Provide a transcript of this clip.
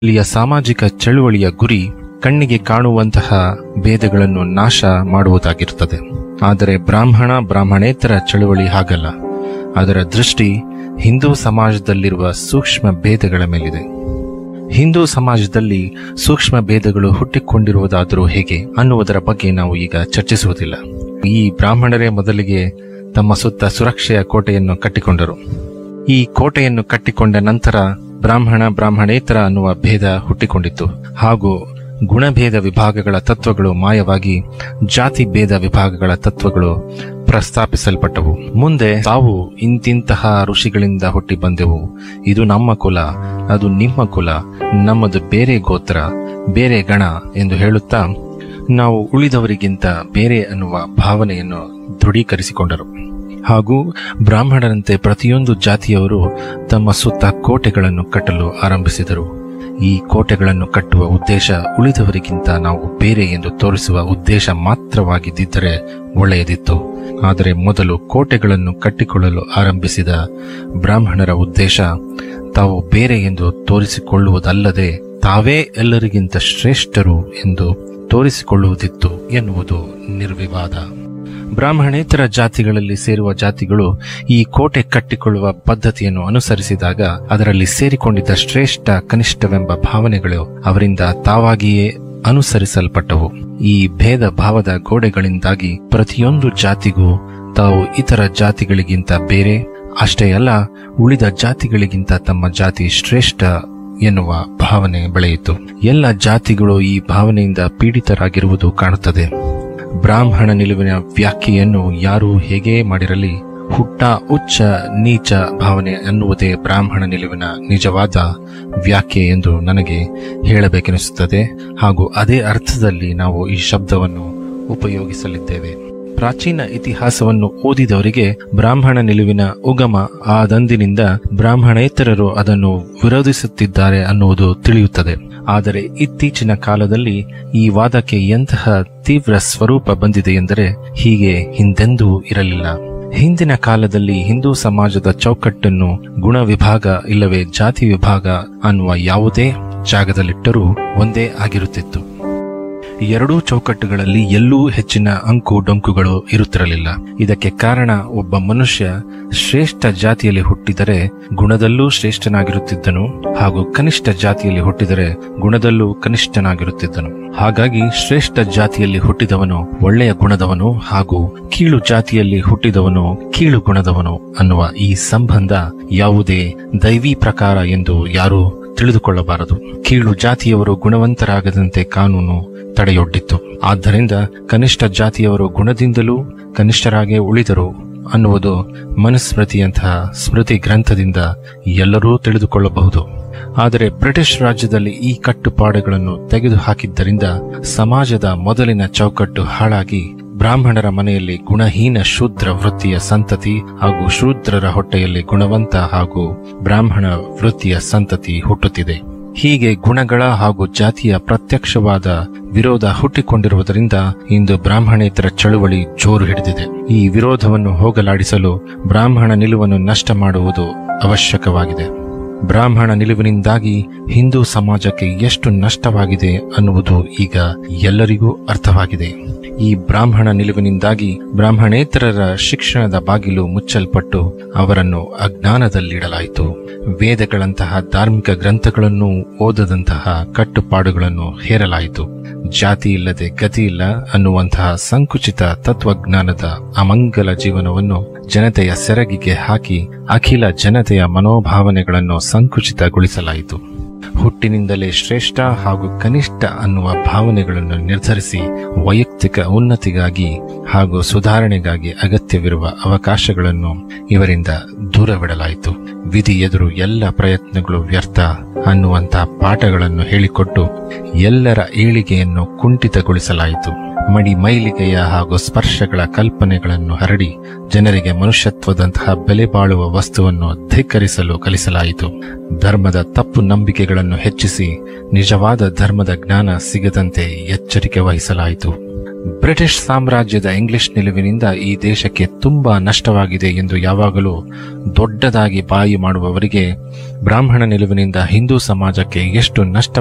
ಇಲ್ಲಿಯ ಸಾಮಾಜಿಕ ಚಳುವಳಿಯ ಗುರಿ ಕಣ್ಣಿಗೆ ಕಾಣುವಂತಹ ಭೇದಗಳನ್ನು ನಾಶ ಮಾಡುವುದಾಗಿರುತ್ತದೆ ಆದರೆ ಬ್ರಾಹ್ಮಣ ಬ್ರಾಹ್ಮಣೇತರ ಚಳುವಳಿ ಹಾಗಲ್ಲ ಅದರ ದೃಷ್ಟಿ ಹಿಂದೂ ಸಮಾಜದಲ್ಲಿರುವ ಸೂಕ್ಷ್ಮ ಭೇದಗಳ ಮೇಲಿದೆ ಹಿಂದೂ ಸಮಾಜದಲ್ಲಿ ಸೂಕ್ಷ್ಮ ಭೇದಗಳು ಹುಟ್ಟಿಕೊಂಡಿರುವುದಾದರೂ ಹೇಗೆ ಅನ್ನುವುದರ ಬಗ್ಗೆ ನಾವು ಈಗ ಚರ್ಚಿಸುವುದಿಲ್ಲ ಈ ಬ್ರಾಹ್ಮಣರೇ ಮೊದಲಿಗೆ ತಮ್ಮ ಸುತ್ತ ಸುರಕ್ಷೆಯ ಕೋಟೆಯನ್ನು ಕಟ್ಟಿಕೊಂಡರು ಈ ಕೋಟೆಯನ್ನು ಕಟ್ಟಿಕೊಂಡ ನಂತರ ಬ್ರಾಹ್ಮಣ ಬ್ರಾಹ್ಮಣೇತರ ಅನ್ನುವ ಭೇದ ಹುಟ್ಟಿಕೊಂಡಿತು ಹಾಗೂ ಗುಣಭೇದ ವಿಭಾಗಗಳ ತತ್ವಗಳು ಮಾಯವಾಗಿ ಜಾತಿ ಭೇದ ವಿಭಾಗಗಳ ತತ್ವಗಳು ಪ್ರಸ್ತಾಪಿಸಲ್ಪಟ್ಟವು ಮುಂದೆ ತಾವು ಇಂತಿಂತಹ ಋಷಿಗಳಿಂದ ಹುಟ್ಟಿ ಬಂದೆವು ಇದು ನಮ್ಮ ಕುಲ ಅದು ನಿಮ್ಮ ಕುಲ ನಮ್ಮದು ಬೇರೆ ಗೋತ್ರ ಬೇರೆ ಗಣ ಎಂದು ಹೇಳುತ್ತಾ ನಾವು ಉಳಿದವರಿಗಿಂತ ಬೇರೆ ಅನ್ನುವ ಭಾವನೆಯನ್ನು ದೃಢೀಕರಿಸಿಕೊಂಡರು ಹಾಗೂ ಬ್ರಾಹ್ಮಣರಂತೆ ಪ್ರತಿಯೊಂದು ಜಾತಿಯವರು ತಮ್ಮ ಸುತ್ತ ಕೋಟೆಗಳನ್ನು ಕಟ್ಟಲು ಆರಂಭಿಸಿದರು ಈ ಕೋಟೆಗಳನ್ನು ಕಟ್ಟುವ ಉದ್ದೇಶ ಉಳಿದವರಿಗಿಂತ ನಾವು ಬೇರೆ ಎಂದು ತೋರಿಸುವ ಉದ್ದೇಶ ಮಾತ್ರವಾಗಿದ್ದರೆ ಒಳ್ಳೆಯದಿತ್ತು ಆದರೆ ಮೊದಲು ಕೋಟೆಗಳನ್ನು ಕಟ್ಟಿಕೊಳ್ಳಲು ಆರಂಭಿಸಿದ ಬ್ರಾಹ್ಮಣರ ಉದ್ದೇಶ ತಾವು ಬೇರೆ ಎಂದು ತೋರಿಸಿಕೊಳ್ಳುವುದಲ್ಲದೆ ತಾವೇ ಎಲ್ಲರಿಗಿಂತ ಶ್ರೇಷ್ಠರು ಎಂದು ತೋರಿಸಿಕೊಳ್ಳುವುದಿತ್ತು ಎನ್ನುವುದು ನಿರ್ವಿವಾದ ಬ್ರಾಹ್ಮಣೇತರ ಜಾತಿಗಳಲ್ಲಿ ಸೇರುವ ಜಾತಿಗಳು ಈ ಕೋಟೆ ಕಟ್ಟಿಕೊಳ್ಳುವ ಪದ್ಧತಿಯನ್ನು ಅನುಸರಿಸಿದಾಗ ಅದರಲ್ಲಿ ಸೇರಿಕೊಂಡಿದ್ದ ಶ್ರೇಷ್ಠ ಕನಿಷ್ಠವೆಂಬ ಭಾವನೆಗಳು ಅವರಿಂದ ತಾವಾಗಿಯೇ ಅನುಸರಿಸಲ್ಪಟ್ಟವು ಈ ಭೇದ ಭಾವದ ಗೋಡೆಗಳಿಂದಾಗಿ ಪ್ರತಿಯೊಂದು ಜಾತಿಗೂ ತಾವು ಇತರ ಜಾತಿಗಳಿಗಿಂತ ಬೇರೆ ಅಷ್ಟೇ ಅಲ್ಲ ಉಳಿದ ಜಾತಿಗಳಿಗಿಂತ ತಮ್ಮ ಜಾತಿ ಶ್ರೇಷ್ಠ ಎನ್ನುವ ಭಾವನೆ ಬೆಳೆಯಿತು ಎಲ್ಲ ಜಾತಿಗಳು ಈ ಭಾವನೆಯಿಂದ ಪೀಡಿತರಾಗಿರುವುದು ಕಾಣುತ್ತದೆ ಬ್ರಾಹ್ಮಣ ನಿಲುವಿನ ವ್ಯಾಖ್ಯೆಯನ್ನು ಯಾರು ಹೇಗೇ ಮಾಡಿರಲಿ ಹುಟ್ಟ ಉಚ್ಚ ನೀಚ ಭಾವನೆ ಅನ್ನುವುದೇ ಬ್ರಾಹ್ಮಣ ನಿಲುವಿನ ನಿಜವಾದ ವ್ಯಾಖ್ಯೆ ಎಂದು ನನಗೆ ಹೇಳಬೇಕೆನಿಸುತ್ತದೆ ಹಾಗೂ ಅದೇ ಅರ್ಥದಲ್ಲಿ ನಾವು ಈ ಶಬ್ದವನ್ನು ಉಪಯೋಗಿಸಲಿದ್ದೇವೆ ಪ್ರಾಚೀನ ಇತಿಹಾಸವನ್ನು ಓದಿದವರಿಗೆ ಬ್ರಾಹ್ಮಣ ನಿಲುವಿನ ಉಗಮ ಆದಂದಿನಿಂದ ಬ್ರಾಹ್ಮಣೇತರರು ಅದನ್ನು ವಿರೋಧಿಸುತ್ತಿದ್ದಾರೆ ಅನ್ನುವುದು ತಿಳಿಯುತ್ತದೆ ಆದರೆ ಇತ್ತೀಚಿನ ಕಾಲದಲ್ಲಿ ಈ ವಾದಕ್ಕೆ ಎಂತಹ ತೀವ್ರ ಸ್ವರೂಪ ಬಂದಿದೆ ಎಂದರೆ ಹೀಗೆ ಹಿಂದೆಂದೂ ಇರಲಿಲ್ಲ ಹಿಂದಿನ ಕಾಲದಲ್ಲಿ ಹಿಂದೂ ಸಮಾಜದ ಚೌಕಟ್ಟನ್ನು ಗುಣ ವಿಭಾಗ ಇಲ್ಲವೇ ಜಾತಿ ವಿಭಾಗ ಅನ್ನುವ ಯಾವುದೇ ಜಾಗದಲ್ಲಿಟ್ಟರೂ ಒಂದೇ ಆಗಿರುತ್ತಿತ್ತು ಎರಡೂ ಚೌಕಟ್ಟುಗಳಲ್ಲಿ ಎಲ್ಲೂ ಹೆಚ್ಚಿನ ಅಂಕು ಡೊಂಕುಗಳು ಇರುತ್ತಿರಲಿಲ್ಲ ಇದಕ್ಕೆ ಕಾರಣ ಒಬ್ಬ ಮನುಷ್ಯ ಶ್ರೇಷ್ಠ ಜಾತಿಯಲ್ಲಿ ಹುಟ್ಟಿದರೆ ಗುಣದಲ್ಲೂ ಶ್ರೇಷ್ಠನಾಗಿರುತ್ತಿದ್ದನು ಹಾಗೂ ಕನಿಷ್ಠ ಜಾತಿಯಲ್ಲಿ ಹುಟ್ಟಿದರೆ ಗುಣದಲ್ಲೂ ಕನಿಷ್ಠನಾಗಿರುತ್ತಿದ್ದನು ಹಾಗಾಗಿ ಶ್ರೇಷ್ಠ ಜಾತಿಯಲ್ಲಿ ಹುಟ್ಟಿದವನು ಒಳ್ಳೆಯ ಗುಣದವನು ಹಾಗೂ ಕೀಳು ಜಾತಿಯಲ್ಲಿ ಹುಟ್ಟಿದವನು ಕೀಳು ಗುಣದವನು ಅನ್ನುವ ಈ ಸಂಬಂಧ ಯಾವುದೇ ದೈವಿ ಪ್ರಕಾರ ಎಂದು ಯಾರೂ ತಿಳಿದುಕೊಳ್ಳಬಾರದು ಕೀಳು ಜಾತಿಯವರು ಗುಣವಂತರಾಗದಂತೆ ಕಾನೂನು ತಡೆಯೊಡ್ಡಿತ್ತು ಆದ್ದರಿಂದ ಕನಿಷ್ಠ ಜಾತಿಯವರು ಗುಣದಿಂದಲೂ ಕನಿಷ್ಠರಾಗೇ ಉಳಿದರು ಅನ್ನುವುದು ಮನುಸ್ಮೃತಿಯಂತಹ ಸ್ಮೃತಿ ಗ್ರಂಥದಿಂದ ಎಲ್ಲರೂ ತಿಳಿದುಕೊಳ್ಳಬಹುದು ಆದರೆ ಬ್ರಿಟಿಷ್ ರಾಜ್ಯದಲ್ಲಿ ಈ ಕಟ್ಟುಪಾಡುಗಳನ್ನು ತೆಗೆದುಹಾಕಿದ್ದರಿಂದ ಸಮಾಜದ ಮೊದಲಿನ ಚೌಕಟ್ಟು ಹಾಳಾಗಿ ಬ್ರಾಹ್ಮಣರ ಮನೆಯಲ್ಲಿ ಗುಣಹೀನ ಶೂದ್ರ ವೃತ್ತಿಯ ಸಂತತಿ ಹಾಗೂ ಶೂದ್ರರ ಹೊಟ್ಟೆಯಲ್ಲಿ ಗುಣವಂತ ಹಾಗೂ ಬ್ರಾಹ್ಮಣ ವೃತ್ತಿಯ ಸಂತತಿ ಹುಟ್ಟುತ್ತಿದೆ ಹೀಗೆ ಗುಣಗಳ ಹಾಗೂ ಜಾತಿಯ ಪ್ರತ್ಯಕ್ಷವಾದ ವಿರೋಧ ಹುಟ್ಟಿಕೊಂಡಿರುವುದರಿಂದ ಇಂದು ಬ್ರಾಹ್ಮಣೇತರ ಚಳುವಳಿ ಜೋರು ಹಿಡಿದಿದೆ ಈ ವಿರೋಧವನ್ನು ಹೋಗಲಾಡಿಸಲು ಬ್ರಾಹ್ಮಣ ನಿಲುವನ್ನು ನಷ್ಟ ಮಾಡುವುದು ಅವಶ್ಯಕವಾಗಿದೆ ಬ್ರಾಹ್ಮಣ ನಿಲುವಿನಿಂದಾಗಿ ಹಿಂದೂ ಸಮಾಜಕ್ಕೆ ಎಷ್ಟು ನಷ್ಟವಾಗಿದೆ ಅನ್ನುವುದು ಈಗ ಎಲ್ಲರಿಗೂ ಅರ್ಥವಾಗಿದೆ ಈ ಬ್ರಾಹ್ಮಣ ನಿಲುವಿನಿಂದಾಗಿ ಬ್ರಾಹ್ಮಣೇತರರ ಶಿಕ್ಷಣದ ಬಾಗಿಲು ಮುಚ್ಚಲ್ಪಟ್ಟು ಅವರನ್ನು ಅಜ್ಞಾನದಲ್ಲಿಡಲಾಯಿತು ವೇದಗಳಂತಹ ಧಾರ್ಮಿಕ ಗ್ರಂಥಗಳನ್ನು ಓದದಂತಹ ಕಟ್ಟುಪಾಡುಗಳನ್ನು ಹೇರಲಾಯಿತು ಜಾತಿ ಇಲ್ಲದೆ ಗತಿ ಇಲ್ಲ ಅನ್ನುವಂತಹ ಸಂಕುಚಿತ ತತ್ವಜ್ಞಾನದ ಅಮಂಗಲ ಜೀವನವನ್ನು ಜನತೆಯ ಸೆರಗಿಗೆ ಹಾಕಿ ಅಖಿಲ ಜನತೆಯ ಮನೋಭಾವನೆಗಳನ್ನು ಸಂಕುಚಿತಗೊಳಿಸಲಾಯಿತು ಹುಟ್ಟಿನಿಂದಲೇ ಶ್ರೇಷ್ಠ ಹಾಗೂ ಕನಿಷ್ಠ ಅನ್ನುವ ಭಾವನೆಗಳನ್ನು ನಿರ್ಧರಿಸಿ ವೈಯಕ್ತಿಕ ಉನ್ನತಿಗಾಗಿ ಹಾಗೂ ಸುಧಾರಣೆಗಾಗಿ ಅಗತ್ಯವಿರುವ ಅವಕಾಶಗಳನ್ನು ಇವರಿಂದ ದೂರವಿಡಲಾಯಿತು ವಿಧಿ ಎದುರು ಎಲ್ಲ ಪ್ರಯತ್ನಗಳು ವ್ಯರ್ಥ ಅನ್ನುವಂಥ ಪಾಠಗಳನ್ನು ಹೇಳಿಕೊಟ್ಟು ಎಲ್ಲರ ಏಳಿಗೆಯನ್ನು ಕುಂಠಿತಗೊಳಿಸಲಾಯಿತು ಮಡಿ ಮೈಲಿಗೆಯ ಹಾಗೂ ಸ್ಪರ್ಶಗಳ ಕಲ್ಪನೆಗಳನ್ನು ಹರಡಿ ಜನರಿಗೆ ಮನುಷ್ಯತ್ವದಂತಹ ಬೆಲೆ ಬಾಳುವ ವಸ್ತುವನ್ನು ಧಿಕ್ಕರಿಸಲು ಕಲಿಸಲಾಯಿತು ಧರ್ಮದ ತಪ್ಪು ನಂಬಿಕೆಗಳನ್ನು ಹೆಚ್ಚಿಸಿ ನಿಜವಾದ ಧರ್ಮದ ಜ್ಞಾನ ಸಿಗದಂತೆ ಎಚ್ಚರಿಕೆ ವಹಿಸಲಾಯಿತು ಬ್ರಿಟಿಷ್ ಸಾಮ್ರಾಜ್ಯದ ಇಂಗ್ಲಿಷ್ ನಿಲುವಿನಿಂದ ಈ ದೇಶಕ್ಕೆ ತುಂಬಾ ನಷ್ಟವಾಗಿದೆ ಎಂದು ಯಾವಾಗಲೂ ದೊಡ್ಡದಾಗಿ ಬಾಯಿ ಮಾಡುವವರಿಗೆ ಬ್ರಾಹ್ಮಣ ನಿಲುವಿನಿಂದ ಹಿಂದೂ ಸಮಾಜಕ್ಕೆ ಎಷ್ಟು ನಷ್ಟ